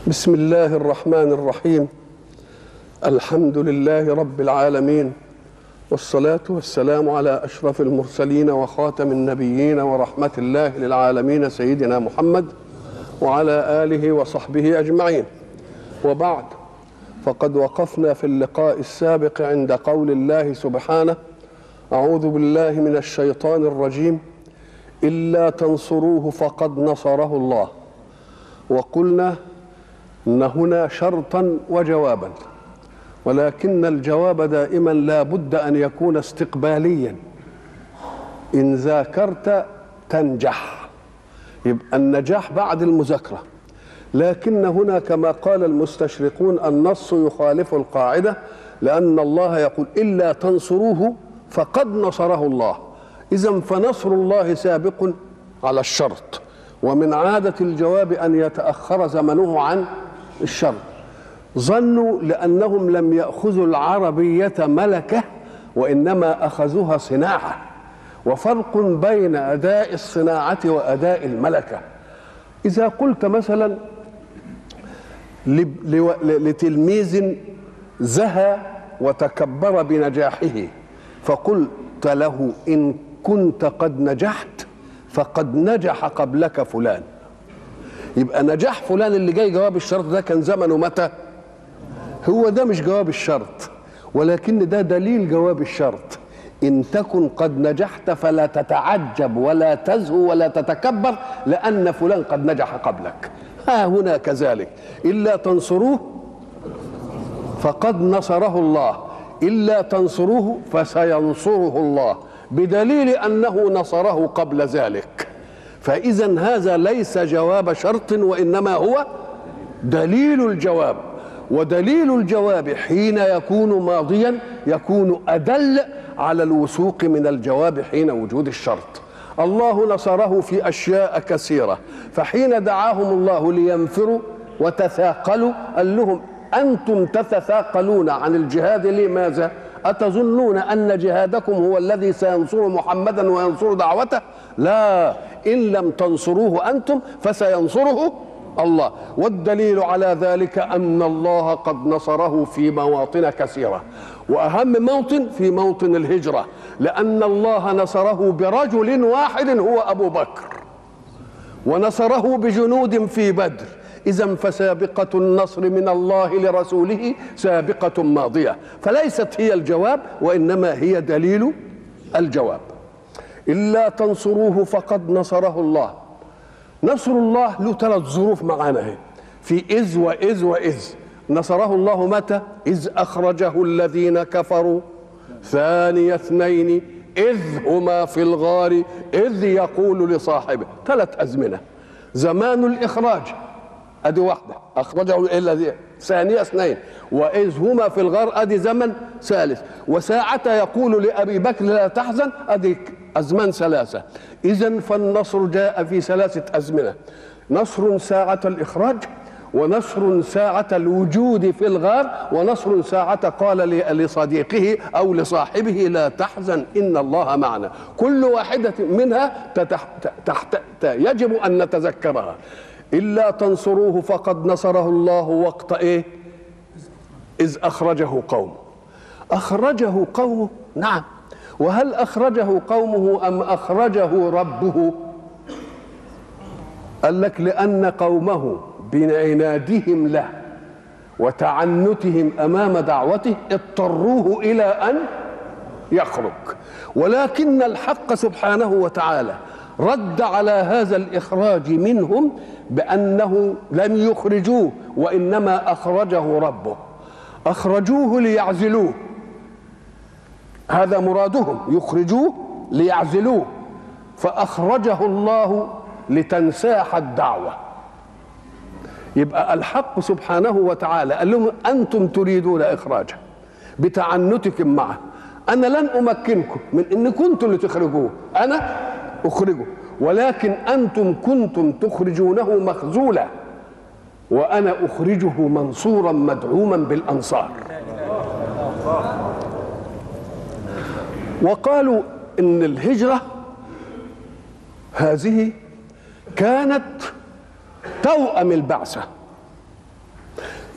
بسم الله الرحمن الرحيم الحمد لله رب العالمين والصلاة والسلام على أشرف المرسلين وخاتم النبيين ورحمة الله للعالمين سيدنا محمد وعلى آله وصحبه أجمعين وبعد فقد وقفنا في اللقاء السابق عند قول الله سبحانه أعوذ بالله من الشيطان الرجيم إلا تنصروه فقد نصره الله وقلنا ان هنا شرطا وجوابا ولكن الجواب دائما لا بد ان يكون استقباليا ان ذاكرت تنجح يبقى النجاح بعد المذاكره لكن هنا كما قال المستشرقون النص يخالف القاعده لان الله يقول الا تنصروه فقد نصره الله اذا فنصر الله سابق على الشرط ومن عاده الجواب ان يتاخر زمنه عن الشر ظنوا لانهم لم ياخذوا العربيه ملكه وانما اخذوها صناعه وفرق بين اداء الصناعه واداء الملكه اذا قلت مثلا لتلميذ زهى وتكبر بنجاحه فقلت له ان كنت قد نجحت فقد نجح قبلك فلان يبقى نجاح فلان اللي جاي جواب الشرط ده كان زمنه متى هو ده مش جواب الشرط ولكن ده دليل جواب الشرط إن تكن قد نجحت فلا تتعجب ولا تزهو ولا تتكبر لأن فلان قد نجح قبلك ها هنا كذلك إلا تنصروه فقد نصره الله إلا تنصروه فسينصره الله بدليل أنه نصره قبل ذلك فإذا هذا ليس جواب شرط وإنما هو دليل الجواب ودليل الجواب حين يكون ماضيا يكون أدل على الوثوق من الجواب حين وجود الشرط الله نصره في أشياء كثيرة فحين دعاهم الله لينفروا وتثاقلوا قال لهم أنتم تتثاقلون عن الجهاد لماذا؟ أتظنون أن جهادكم هو الذي سينصر محمدا وينصر دعوته؟ لا إن لم تنصروه أنتم فسينصره الله والدليل على ذلك أن الله قد نصره في مواطن كثيرة وأهم موطن في موطن الهجرة لأن الله نصره برجل واحد هو أبو بكر ونصره بجنود في بدر إذا فسابقة النصر من الله لرسوله سابقة ماضية فليست هي الجواب وإنما هي دليل الجواب إلا تنصروه فقد نصره الله نصر الله له ثلاث ظروف معانا اهي في إذ وإذ وإذ نصره الله متى إذ أخرجه الذين كفروا ثاني اثنين إذ هما في الغار إذ يقول لصاحبه ثلاث أزمنة زمان الإخراج أدي واحدة أخرجه الذي ثانية اثنين وإذ هما في الغار أدي زمن ثالث وساعة يقول لأبي بكر لا تحزن أدي أزمان ثلاثة إذا فالنصر جاء في ثلاثة أزمنة نصر ساعة الإخراج ونصر ساعة الوجود في الغار ونصر ساعة قال لصديقه أو لصاحبه لا تحزن إن الله معنا كل واحدة منها تتح تحت يجب أن نتذكرها إلا تنصروه فقد نصره الله وقت إيه إذ أخرجه قومه أخرجه قومه نعم وهل أخرجه قومه أم أخرجه ربه قال لك لأن قومه بعنادهم له وتعنتهم أمام دعوته اضطروه إلى أن يخرج ولكن الحق سبحانه وتعالى رد على هذا الإخراج منهم بأنه لم يخرجوه وإنما أخرجه ربه أخرجوه ليعزلوه هذا مرادهم يخرجوه ليعزلوه فأخرجه الله لتنساح الدعوة يبقى الحق سبحانه وتعالى قال لهم أنتم تريدون إخراجه بتعنتكم معه أنا لن أمكنكم من إن كنتم اللي تخرجوه أنا أخرجه ولكن أنتم كنتم تخرجونه مخزولا وأنا أخرجه منصورا مدعوما بالأنصار وقالوا ان الهجره هذه كانت توأم البعثه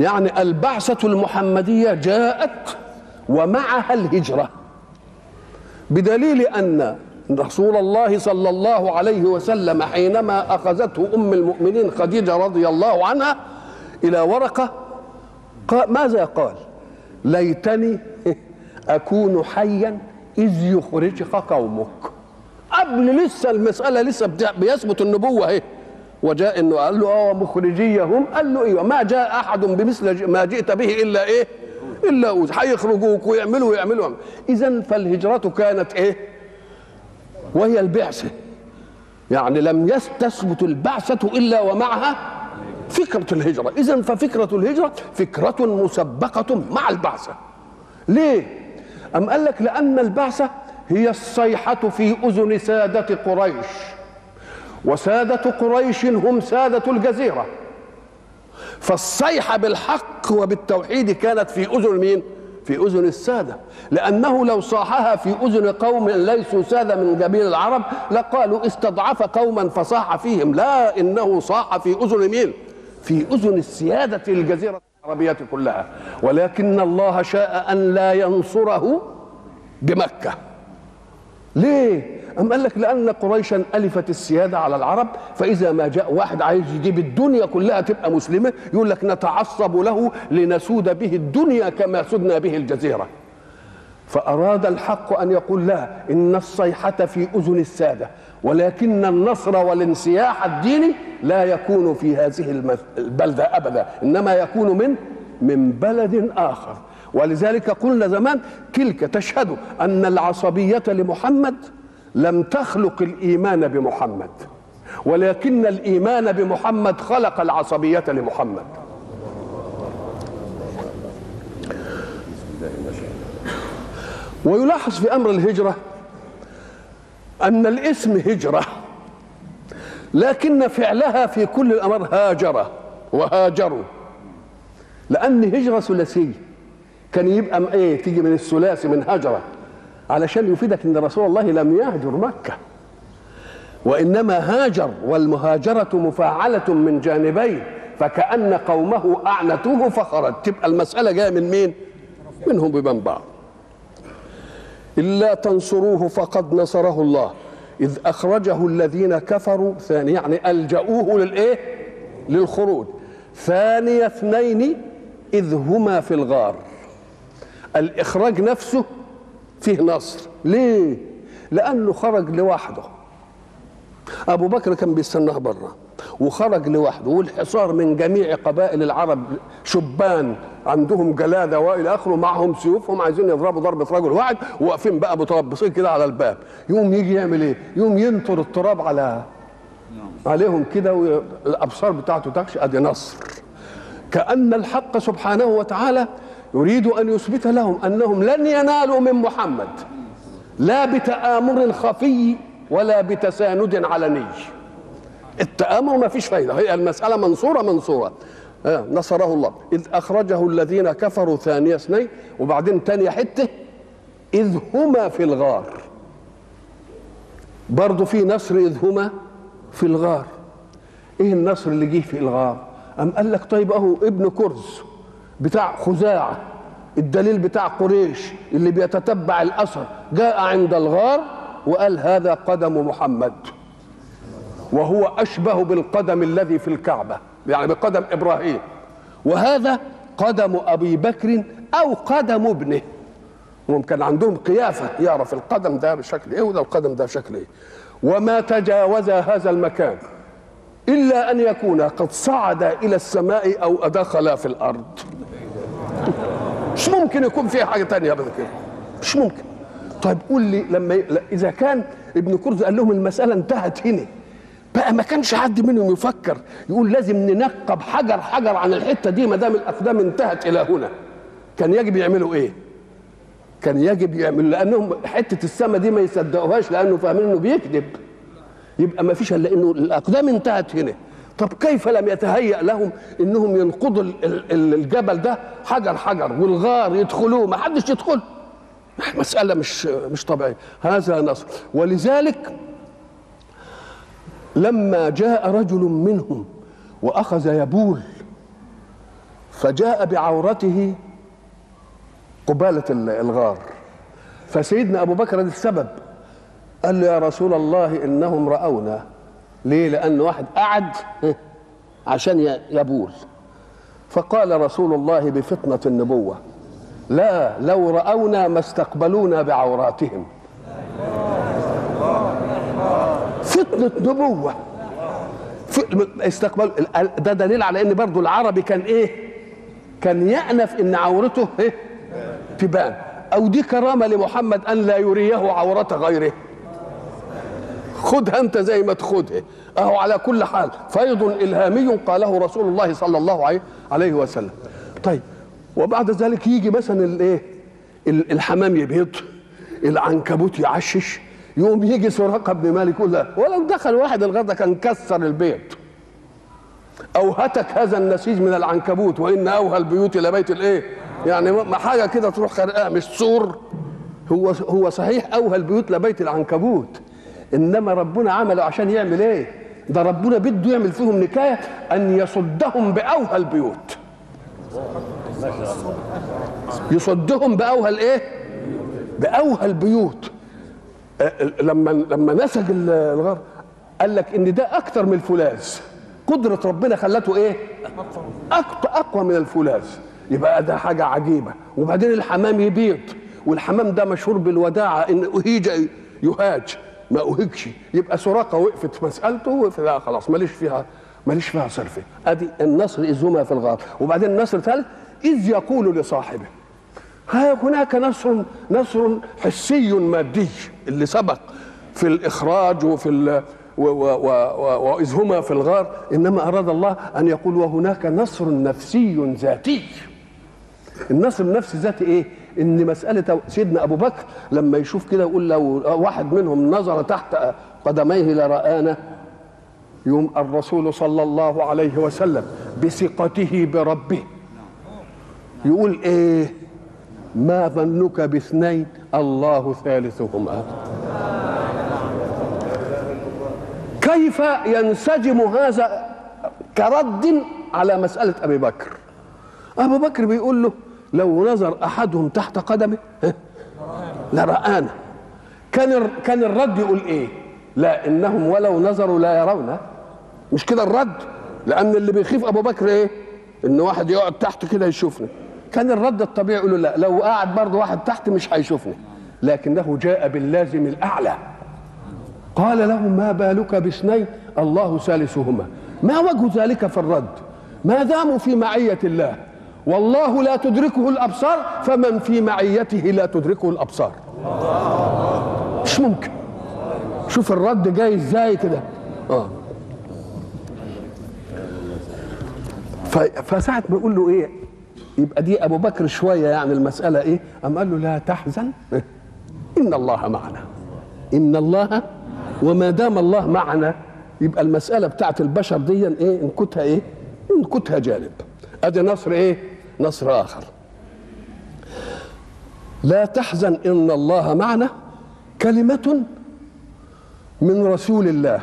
يعني البعثة المحمدية جاءت ومعها الهجرة بدليل أن رسول الله صلى الله عليه وسلم حينما أخذته أم المؤمنين خديجة رضي الله عنها إلى ورقة قال ماذا قال ليتني أكون حيا إذ يخرجك قومك قبل لسه المسألة لسه بيثبت النبوة اهي وجاء انه قال له اه مخرجيهم قال له ايوه ما جاء احد بمثل ما جئت به الا ايه؟ الا اوز هيخرجوك ويعملوا ويعملوا اذا فالهجرة كانت ايه؟ وهي البعثة يعني لم تثبت البعثة الا ومعها فكرة الهجرة إذا ففكرة الهجرة فكرة مسبقة مع البعثة ليه؟ أم قال لك لأن البعثة هي الصيحة في أذن سادة قريش وسادة قريش هم سادة الجزيرة فالصيحة بالحق وبالتوحيد كانت في أذن مين؟ في أذن السادة لأنه لو صاحها في أذن قوم ليسوا سادة من جميع العرب لقالوا استضعف قوما فصاح فيهم لا إنه صاح في أذن مين؟ في أذن السيادة الجزيرة العربية كلها ولكن الله شاء أن لا ينصره بمكة ليه؟ أم قال لك لأن قريشا ألفت السيادة على العرب فإذا ما جاء واحد عايز يجيب الدنيا كلها تبقى مسلمة يقول لك نتعصب له لنسود به الدنيا كما سدنا به الجزيرة فأراد الحق أن يقول لا إن الصيحة في أذن السادة ولكن النصر والانسياح الديني لا يكون في هذه البلدة أبدا إنما يكون من من بلد آخر ولذلك قلنا زمان تلك تشهد أن العصبية لمحمد لم تخلق الإيمان بمحمد ولكن الإيمان بمحمد خلق العصبية لمحمد ويلاحظ في أمر الهجرة أن الاسم هجرة لكن فعلها في كل الأمر هاجر وهاجروا لأن هجرة ثلاثية كان يبقى ايه تيجي من الثلاثي من هجرة علشان يفيدك ان رسول الله لم يهجر مكة وإنما هاجر والمهاجرة مفاعلة من جانبين فكأن قومه أعنتوه فخرج تبقى المسألة جاية من مين؟ منهم بمن بعض إلا تنصروه فقد نصره الله إذ أخرجه الذين كفروا ثاني يعني ألجأوه للإيه؟ للخروج ثاني اثنين إذ هما في الغار الإخراج نفسه فيه نصر ليه؟ لأنه خرج لوحده أبو بكر كان بيستناه بره وخرج لوحده والحصار من جميع قبائل العرب شبان عندهم جلاده والى اخره معهم سيوفهم عايزين يضربوا ضربه رجل واحد وواقفين بقى متربصين كده على الباب يوم يجي يعمل ايه؟ يوم ينطر التراب على عليهم كده والابصار بتاعته تخشى ادي نصر كان الحق سبحانه وتعالى يريد ان يثبت لهم انهم لن ينالوا من محمد لا بتآمر خفي ولا بتساند علني التآمر ما فيش فايدة هي المسألة منصورة منصورة آه نصره الله إذ أخرجه الذين كفروا ثاني اثنين وبعدين تاني حتة إذ هما في الغار برضه في نصر إذ هما في الغار إيه النصر اللي جه في الغار أم قال لك طيب أهو ابن كرز بتاع خزاعة الدليل بتاع قريش اللي بيتتبع الأثر جاء عند الغار وقال هذا قدم محمد وهو أشبه بالقدم الذي في الكعبة يعني بقدم إبراهيم وهذا قدم أبي بكر أو قدم ابنه ممكن عندهم قيافة يعرف القدم ده بشكل إيه وده القدم ده بشكل إيه وما تجاوز هذا المكان إلا أن يكون قد صعد إلى السماء أو دخل في الأرض مش ممكن يكون فيها حاجة تانية بعد كده مش ممكن طيب قول لي لما ي... إذا كان ابن كرز قال لهم المسألة انتهت هنا بقى ما كانش حد منهم يفكر يقول لازم ننقب حجر حجر عن الحته دي ما دام الاقدام انتهت الى هنا كان يجب يعملوا ايه؟ كان يجب يعملوا لانهم حته السماء دي ما يصدقوهاش لانه فاهمين انه بيكذب يبقى ما فيش الا انه الاقدام انتهت هنا طب كيف لم يتهيأ لهم انهم ينقضوا الجبل ده حجر حجر والغار يدخلوه ما حدش يدخل مسألة مش مش طبيعية هذا نصر ولذلك لما جاء رجل منهم واخذ يبول فجاء بعورته قبالة الغار فسيدنا أبو بكر ده السبب قال له يا رسول الله إنهم رأونا ليه لأن واحد قعد عشان يبول فقال رسول الله بفطنة النبوة لا لو رأونا ما استقبلونا بعوراتهم فطنة نبوة استقبل ده دليل على ان برضو العربي كان ايه كان يأنف ان عورته ايه تبان او دي كرامة لمحمد ان لا يريه عورة غيره خدها انت زي ما تاخدها اهو على كل حال فيض الهامي قاله رسول الله صلى الله عليه عليه وسلم طيب وبعد ذلك يجي مثلا الايه الحمام يبيض العنكبوت يعشش يقوم يجي سراقه بن مالك يقول لا ولو دخل واحد الغدا كان كسر البيت او هتك هذا النسيج من العنكبوت وان اوهى البيوت الى بيت الايه يعني ما حاجه كده تروح خرقها مش سور هو هو صحيح اوهى البيوت لبيت العنكبوت انما ربنا عمله عشان يعمل ايه ده ربنا بده يعمل فيهم نكايه ان يصدهم باوهى البيوت يصدهم باوهى الايه باوهى البيوت لما لما نسج الغار قال لك ان ده اكتر من الفولاذ قدره ربنا خلته ايه اقوى من الفولاذ يبقى ده حاجه عجيبه وبعدين الحمام يبيض والحمام ده مشهور بالوداعه ان اهيج يهاج ما اهجش يبقى سراقه وقفت في مسالته وقف لا خلاص ماليش فيها ماليش فيها صرفه ادي النصر اذ هما في الغار وبعدين النصر ثالث اذ يقول لصاحبه ها هناك نصر نصر حسي مادي اللي سبق في الاخراج وفي ال واذ هما في الغار انما اراد الله ان يقول وهناك نصر نفسي ذاتي النصر النفسي ذاتي ايه ان مساله سيدنا ابو بكر لما يشوف كده يقول لو واحد منهم نظر تحت قدميه لرآنا يوم الرسول صلى الله عليه وسلم بثقته بربه يقول ايه ما ظنك باثنين الله ثالثهما كيف ينسجم هذا كرد على مسألة أبي بكر أبو بكر بيقول له لو نظر أحدهم تحت قدمه لرآنا كان كان الرد يقول إيه؟ لا إنهم ولو نظروا لا يرون مش كده الرد لأن اللي بيخيف أبو بكر إيه؟ إن واحد يقعد تحت كده يشوفني كان الرد الطبيعي يقول له لا لو قعد برضه واحد تحت مش هيشوفني لكنه جاء باللازم الاعلى قال له ما بالك باثنين الله ثالثهما ما وجه ذلك في الرد ما داموا في معيه الله والله لا تدركه الابصار فمن في معيته لا تدركه الابصار مش ممكن شوف الرد جاي ازاي كده اه فساعة ما يقول له ايه يبقى دي ابو بكر شويه يعني المساله ايه ام قال له لا تحزن ان الله معنا ان الله وما دام الله معنا يبقى المساله بتاعت البشر دي ايه انكتها ايه انكتها جانب ادي نصر ايه نصر اخر لا تحزن ان الله معنا كلمه من رسول الله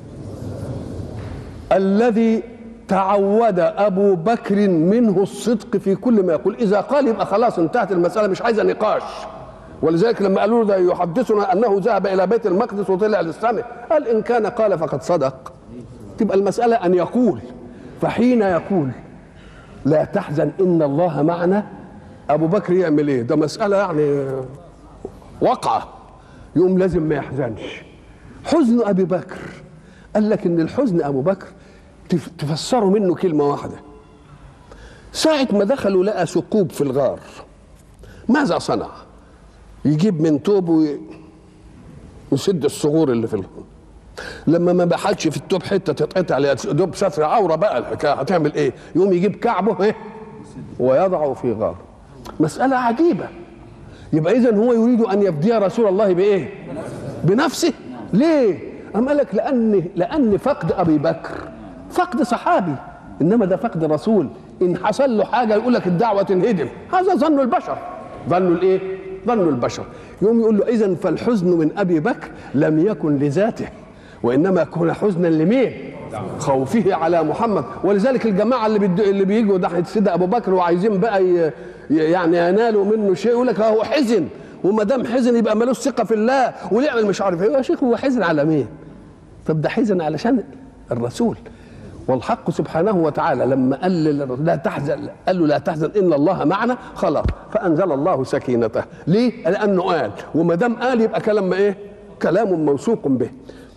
الذي تعود ابو بكر منه الصدق في كل ما يقول اذا قال يبقى خلاص انتهت المساله مش عايزه نقاش ولذلك لما قالوا له ده يحدثنا انه ذهب الى بيت المقدس وطلع للسماء قال ان كان قال فقد صدق تبقى المساله ان يقول فحين يقول لا تحزن ان الله معنا ابو بكر يعمل ايه ده مساله يعني وقعه يقوم لازم ما يحزنش حزن ابي بكر قال لك ان الحزن ابو بكر تفسروا منه كلمة واحدة ساعة ما دخلوا لقى ثقوب في الغار ماذا صنع يجيب من توب ويسد الصغور اللي في الغار لما ما بحلش في التوب حته تتقطع دوب ستر عوره بقى الحكايه هتعمل ايه؟ يقوم يجيب كعبه ايه؟ ويضعه في غار. مساله عجيبه. يبقى اذا هو يريد ان يفدي رسول الله بايه؟ بنفسه. ليه؟ أم قال لك لان لان فقد ابي بكر فقد صحابي انما ده فقد رسول ان حصل له حاجه يقول لك الدعوه تنهدم هذا ظن البشر ظن الايه ظن البشر يوم يقول له اذا فالحزن من ابي بكر لم يكن لذاته وانما كان حزنا لمين خوفه على محمد ولذلك الجماعه اللي بيد... اللي بيجوا ناحيه سيدنا ابو بكر وعايزين بقى ي... يعني ينالوا منه شيء يقول لك هو حزن وما دام حزن يبقى ملوش ثقه في الله ويعمل مش عارف ايه يا شيخ هو حزن على مين؟ طب ده حزن علشان الرسول والحق سبحانه وتعالى لما قال لا تحزن قال له لا تحزن ان الله معنا خلاص فانزل الله سكينته ليه؟ لانه قال وما دام قال يبقى كلام ايه؟ كلام موثوق به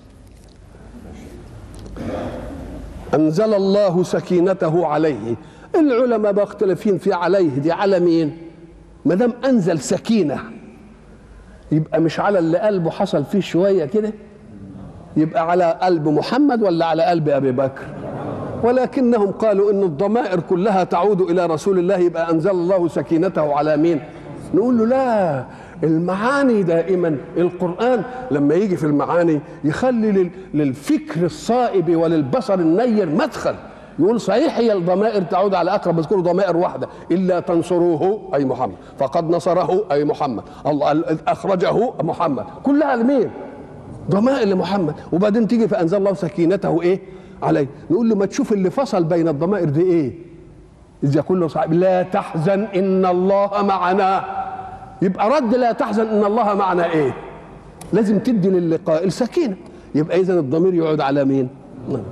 انزل الله سكينته عليه العلماء مختلفين في عليه دي على مين؟ ما دام انزل سكينه يبقى مش على اللي قلبه حصل فيه شويه كده يبقى على قلب محمد ولا على قلب ابي بكر ولكنهم قالوا ان الضمائر كلها تعود الى رسول الله يبقى انزل الله سكينته على مين نقول له لا المعاني دائما القران لما يجي في المعاني يخلي للفكر الصائب وللبصر النير مدخل يقول صحيح هي الضمائر تعود على اقرب مذكور ضمائر واحده الا تنصروه اي محمد فقد نصره اي محمد الله اخرجه محمد كلها لمين؟ ضمائر لمحمد وبعدين تيجي فانزل الله سكينته ايه؟ عليه نقول له ما تشوف اللي فصل بين الضمائر دي ايه؟ اذ يقول له صاحب لا تحزن ان الله معنا يبقى رد لا تحزن ان الله معنا ايه؟ لازم تدي للقاء السكينه يبقى اذا الضمير يقعد على مين؟ نعم.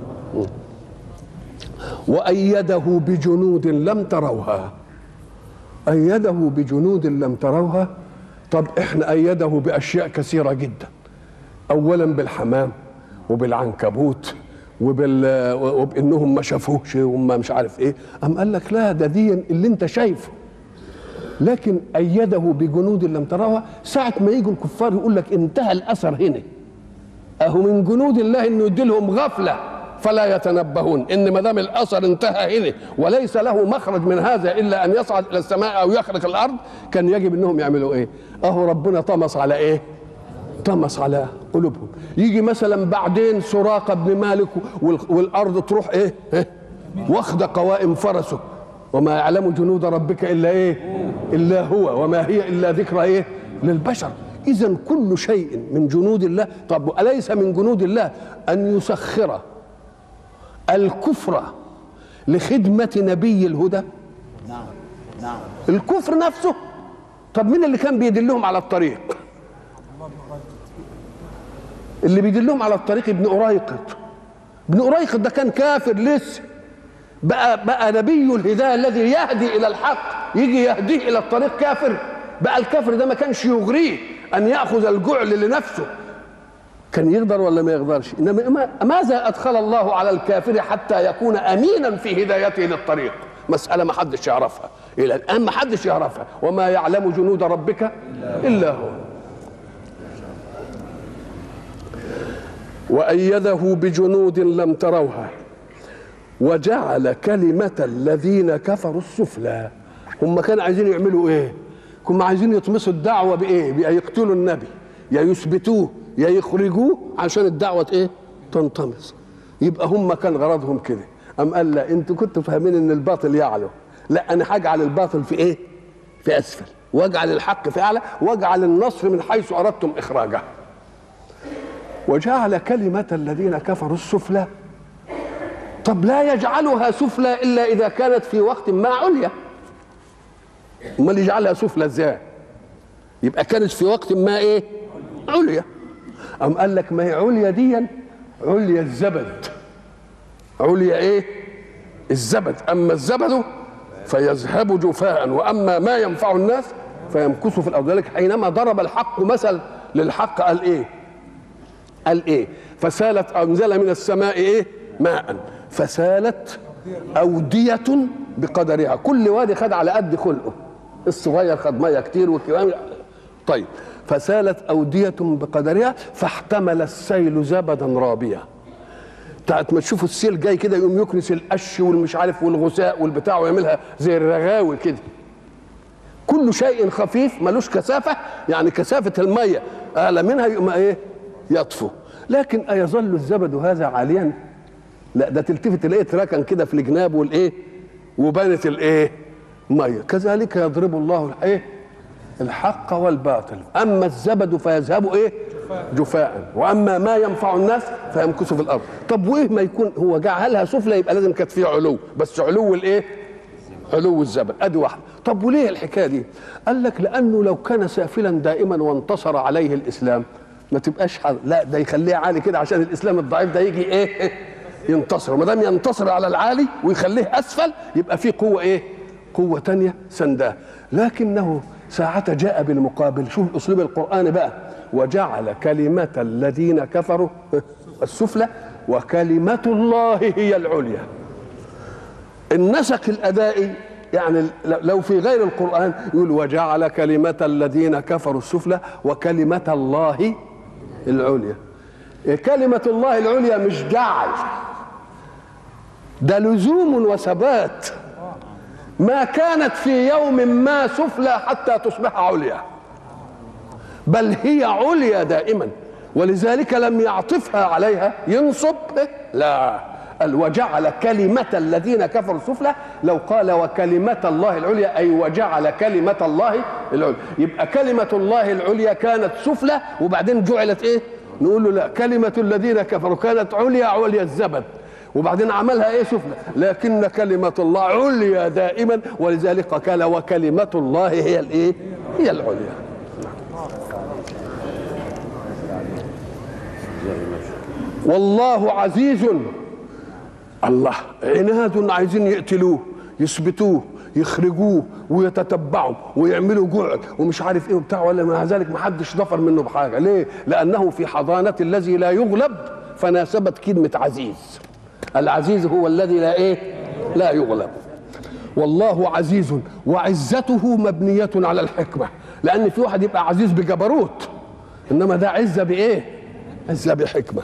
وأيده بجنود لم تروها أيده بجنود لم تروها طب احنا أيده بأشياء كثيرة جدا أولا بالحمام وبالعنكبوت وبال وبانهم ما شافوش وهم مش عارف ايه ام قال لك لا ده دي اللي انت شايفه لكن ايده بجنود لم تروها ساعه ما يجوا الكفار يقول لك انتهى الاثر هنا اهو من جنود الله انه يدي لهم غفله فلا يتنبهون ان ما دام الاثر انتهى هنا وليس له مخرج من هذا الا ان يصعد الى السماء او يخرق الارض كان يجب انهم يعملوا ايه؟ اهو ربنا طمس على ايه؟ طمس على قلوبهم يجي مثلا بعدين سراقه بن مالك والارض تروح ايه؟ إيه؟ واخده قوائم فرسه وما يعلم جنود ربك الا ايه؟ الا هو وما هي الا ذكرى ايه؟ للبشر اذا كل شيء من جنود الله طب اليس من جنود الله ان يسخر الكفر لخدمة نبي الهدى نعم نعم الكفر نفسه طب مين اللي كان بيدلهم على الطريق اللي بيدلهم على الطريق ابن أريقط ابن أريقط ده كان كافر لسه بقى بقى نبي الهداية الذي يهدي إلى الحق يجي يهديه إلى الطريق كافر بقى الكافر ده ما كانش يغريه أن يأخذ الجعل لنفسه كان يقدر ولا ما يقدرش انما ماذا ادخل الله على الكافر حتى يكون امينا في هدايته للطريق مساله ما حدش يعرفها الى الان ما حدش يعرفها وما يعلم جنود ربك الا هو وايده بجنود لم تروها وجعل كلمه الذين كفروا السفلى هم كانوا عايزين يعملوا ايه هم عايزين يطمسوا الدعوه بايه بأن يقتلوا النبي يا يثبتوه يا يخرجوه عشان الدعوة ايه تنطمس يبقى هم كان غرضهم كده أم قال لا انتوا كنتوا فاهمين ان الباطل يعلو لا انا هجعل الباطل في ايه في اسفل واجعل الحق في اعلى واجعل النصر من حيث اردتم اخراجه وجعل كلمة الذين كفروا السفلى طب لا يجعلها سفلى الا اذا كانت في وقت ما عليا امال يجعلها سفلى ازاي يبقى كانت في وقت ما ايه عليا أم قال لك ما هي عليا دي عليا الزبد عليا ايه الزبد اما الزبد فيذهب جفاء واما ما ينفع الناس فيمكث في الارض ذلك حينما ضرب الحق مثل للحق قال ايه قال ايه فسالت انزل من السماء ايه ماء فسالت اوديه بقدرها كل وادي خد على قد خلقه الصغير خد ميه كتير والكبير طيب فسالت أودية بقدرها فاحتمل السيل زبدا رابيا بتاعت ما تشوفوا السيل جاي كده يقوم يكنس القش والمش عارف والغثاء والبتاع ويعملها زي الرغاوي كده كل شيء خفيف ملوش كثافة يعني كثافة المية أعلى منها يقوم إيه يطفو لكن أيظل الزبد هذا عاليا لا ده تلتفت تلاقيه اتركن كده في الجناب والايه وبانت الايه ميه كذلك يضرب الله الايه الحق والباطل اما الزبد فيذهب ايه جفاء واما ما ينفع الناس فيمكث في الارض طب وايه ما يكون هو جعلها سفلى يبقى لازم كانت فيه علو بس علو الايه علو الزبد ادي واحده طب وليه الحكايه دي قال لك لانه لو كان سافلا دائما وانتصر عليه الاسلام ما تبقاش حل. لا ده يخليه عالي كده عشان الاسلام الضعيف ده يجي ايه ينتصر ما دام ينتصر على العالي ويخليه اسفل يبقى في قوه ايه قوه تانية سنداه لكنه ساعة جاء بالمقابل شوف اسلوب القران بقى وجعل كلمة الذين كفروا السفلى وكلمة الله هي العليا النسق الادائي يعني لو في غير القرآن يقول وجعل كلمة الذين كفروا السفلى وكلمة الله العليا كلمة الله العليا مش جعل ده لزوم وثبات ما كانت في يوم ما سفلى حتى تصبح عليا بل هي عليا دائما ولذلك لم يعطفها عليها ينصب لا قال وجعل كلمة الذين كفروا السفلى لو قال وكلمة الله العليا أي وجعل كلمة الله العليا يبقى كلمة الله العليا كانت سفلى وبعدين جعلت إيه نقول له لا كلمة الذين كفروا كانت عليا عليا الزبد وبعدين عملها ايه سفلى لكن كلمة الله عليا دائما ولذلك قال وكلمة الله هي الايه هي العليا والله عزيز الله عناد عايزين يقتلوه يثبتوه يخرجوه ويتتبعوا ويعملوا جعد ومش عارف ايه وبتاع ولا مع ذلك ما حدش ظفر منه بحاجه ليه؟ لانه في حضانه الذي لا يغلب فناسبت كلمه عزيز العزيز هو الذي لا ايه؟ لا يغلب والله عزيز وعزته مبنيه على الحكمه لان في واحد يبقى عزيز بجبروت انما ده عزه بايه؟ عزه بحكمه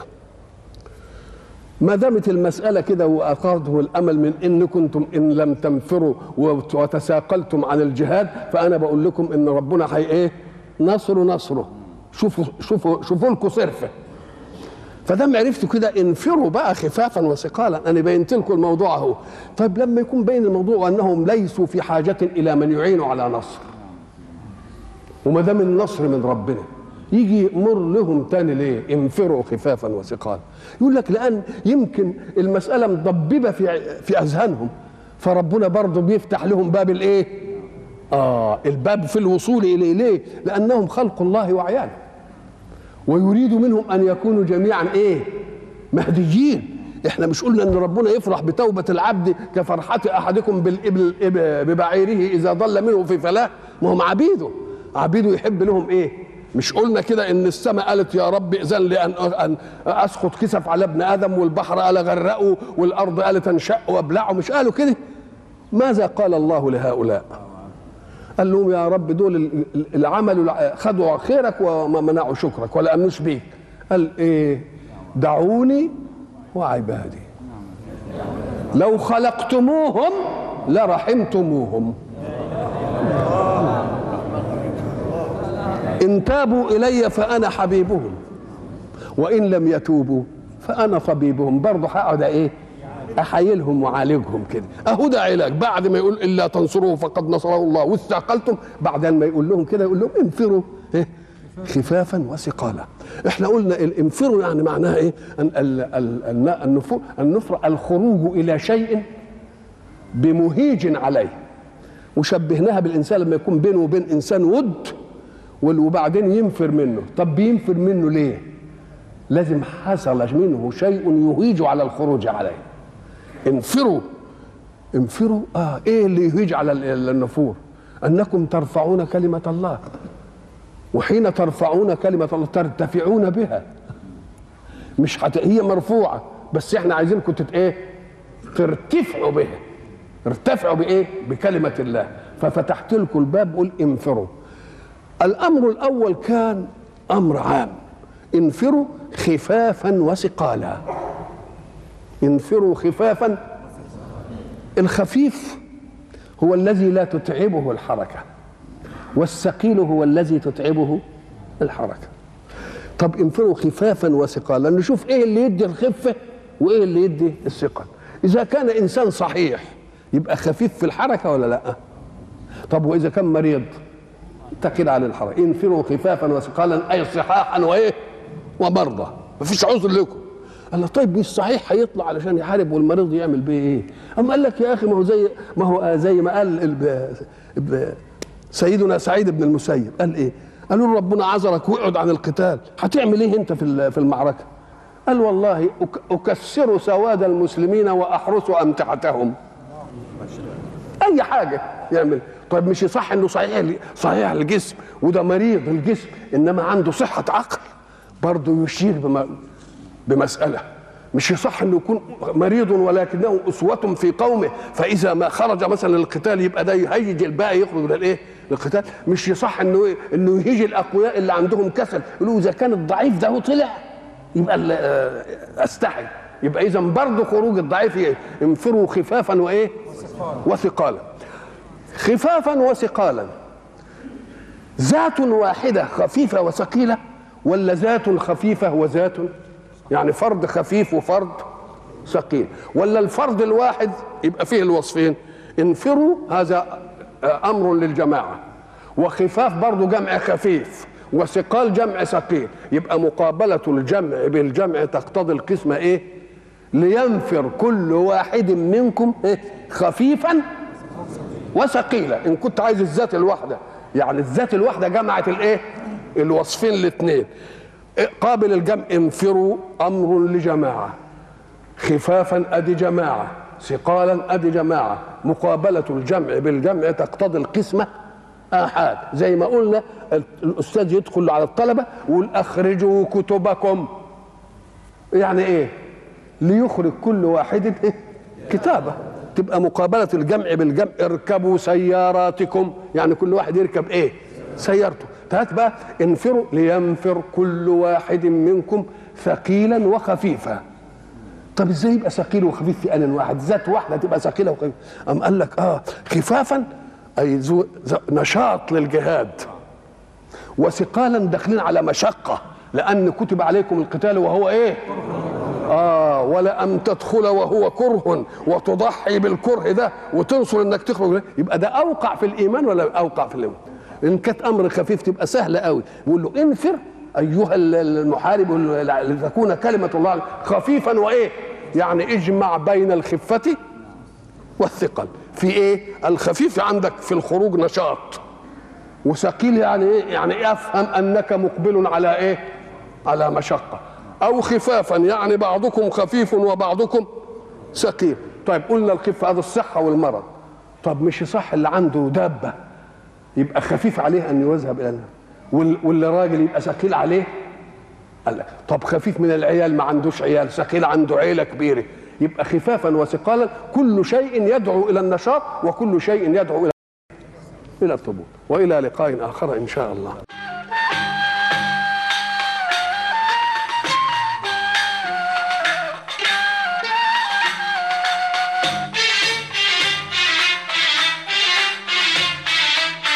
ما دامت المسألة كده وأخذه الأمل من إن كنتم إن لم تنفروا وتساقلتم عن الجهاد فأنا بقول لكم إن ربنا حي إيه؟ نصر نصره شوفوا شوفوا شوفوا لكم صرفة فدام عرفتوا كده انفروا بقى خفافا وثقالا انا بينت لكم الموضوع اهو طيب لما يكون بين الموضوع وانهم ليسوا في حاجه الى من يعينوا على نصر وما دام النصر من ربنا يجي يأمر لهم تاني ليه انفروا خفافا وثقالا يقول لك لأن يمكن المسألة مضببة في في أذهانهم فربنا برضه بيفتح لهم باب الإيه آه الباب في الوصول إليه ليه لأنهم خلق الله وعياله ويريد منهم أن يكونوا جميعا إيه مهديين احنا مش قلنا ان ربنا يفرح بتوبة العبد كفرحة احدكم بالابل ببعيره اذا ضل منه في فلاح ما هم عبيده عبيده يحب لهم ايه مش قلنا كده ان السماء قالت يا رب اذن لي ان ان اسقط كسف على ابن ادم والبحر قال غرقه والارض قالت انشق وابلعه مش قالوا كده ماذا قال الله لهؤلاء قال لهم يا رب دول العمل خدوا خيرك وما منعوا شكرك ولا امنوش بيك قال ايه دعوني وعبادي لو خلقتموهم لرحمتموهم إن تابوا إلي فأنا حبيبهم وإن لم يتوبوا فأنا طبيبهم برضه هقعد إيه أحايلهم وعالجهم كده أهو ده علاج بعد ما يقول إلا تنصروه فقد نصره الله واستعقلتم بعدين ما يقول لهم كده يقول لهم انفروا إيه خفافا وثقالا احنا قلنا الانفروا يعني معناها ايه النفر الخروج الى شيء بمهيج عليه وشبهناها بالانسان لما يكون بينه وبين انسان ود وبعدين ينفر منه طب بينفر منه ليه لازم حصل منه شيء يهيج على الخروج عليه انفروا انفروا اه ايه اللي يهيج على النفور انكم ترفعون كلمه الله وحين ترفعون كلمه الله ترتفعون بها مش حت... هي مرفوعه بس احنا عايزينكم تت ايه ترتفعوا بها ارتفعوا بايه بكلمه الله ففتحت لكم الباب قل انفروا الامر الاول كان امر عام انفروا خفافا وثقالا انفروا خفافا الخفيف هو الذي لا تتعبه الحركه والثقيل هو الذي تتعبه الحركه طب انفروا خفافا وثقالا نشوف ايه اللي يدي الخفه وايه اللي يدي الثقل اذا كان انسان صحيح يبقى خفيف في الحركه ولا لا طب واذا كان مريض اتكل على الحركه انفروا خفافا وثقالا اي صحاحا وايه ومرضى مفيش عذر لكم قال له طيب مش صحيح هيطلع علشان يحارب والمريض يعمل بيه ايه؟ اما قال لك يا اخي ما هو زي ما هو زي ما قال الب... الب... سيدنا سعيد بن المسيب قال ايه؟ قالوا له ربنا عذرك واقعد عن القتال هتعمل ايه انت في في المعركه؟ قال والله اكسر سواد المسلمين واحرس امتعتهم اي حاجه يعمل طيب مش صح انه صحيح صحيح الجسم وده مريض الجسم انما عنده صحه عقل برضه يشير بما بمساله مش يصح انه يكون مريض ولكنه اسوه في قومه فاذا ما خرج مثلا للقتال يبقى ده يهيج الباقي يخرج للايه؟ للقتال مش يصح انه إيه؟ انه يهيج الاقوياء اللي عندهم كسل يقولوا اذا كان الضعيف ده هو طلع يبقى استحي يبقى اذا برضه خروج الضعيف إيه؟ انفروا خفافا وايه؟ وثقالا خفافا وثقالا ذات واحده خفيفه وثقيله ولا ذات خفيفه وذات يعني فرد خفيف وفرد ثقيل ولا الفرد الواحد يبقى فيه الوصفين انفروا هذا امر للجماعه وخفاف برضه جمع خفيف وثقال جمع ثقيل يبقى مقابله الجمع بالجمع تقتضي القسمه ايه لينفر كل واحد منكم إيه؟ خفيفا وثقيلا ان كنت عايز الذات الواحده يعني الذات الواحده جمعت الايه الوصفين الاثنين قابل الجمع انفروا امر لجماعه خفافا ادي جماعه ثقالا ادي جماعه مقابله الجمع بالجمع تقتضي القسمه احاد زي ما قلنا الاستاذ يدخل على الطلبه ويقول اخرجوا كتبكم يعني ايه ليخرج كل واحد إيه؟ كتابه تبقى مقابله الجمع بالجمع اركبوا سياراتكم يعني كل واحد يركب ايه سيارته هات بقى انفروا لينفر كل واحد منكم ثقيلا وخفيفا طب ازاي يبقى ثقيل وخفيف في ان واحد ذات واحده تبقى ثقيله وخفيفه ام قال لك اه خفافا اي ذو نشاط للجهاد وثقالا داخلين على مشقه لان كتب عليكم القتال وهو ايه اه ولا ام تدخل وهو كره وتضحي بالكره ده وتنصر انك تخرج يبقى ده اوقع في الايمان ولا اوقع في الايمان ان كانت امر خفيف تبقى سهله قوي بيقول له انفر ايها المحارب لتكون كلمه الله خفيفا وايه يعني اجمع بين الخفه والثقل في ايه الخفيف عندك في الخروج نشاط وثقيل يعني ايه يعني افهم انك مقبل على ايه على مشقه او خفافا يعني بعضكم خفيف وبعضكم ثقيل طيب قلنا الخفه هذا الصحه والمرض طب مش صح اللي عنده دابه يبقى خفيف عليه ان يذهب الى النار واللي راجل يبقى ثقيل عليه قال لك طب خفيف من العيال ما عندوش عيال ثقيل عنده عيله كبيره يبقى خفافا وثقالا كل شيء يدعو الى النشاط وكل شيء يدعو الى الى الثبوت والى لقاء اخر ان شاء الله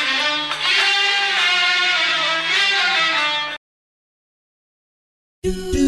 do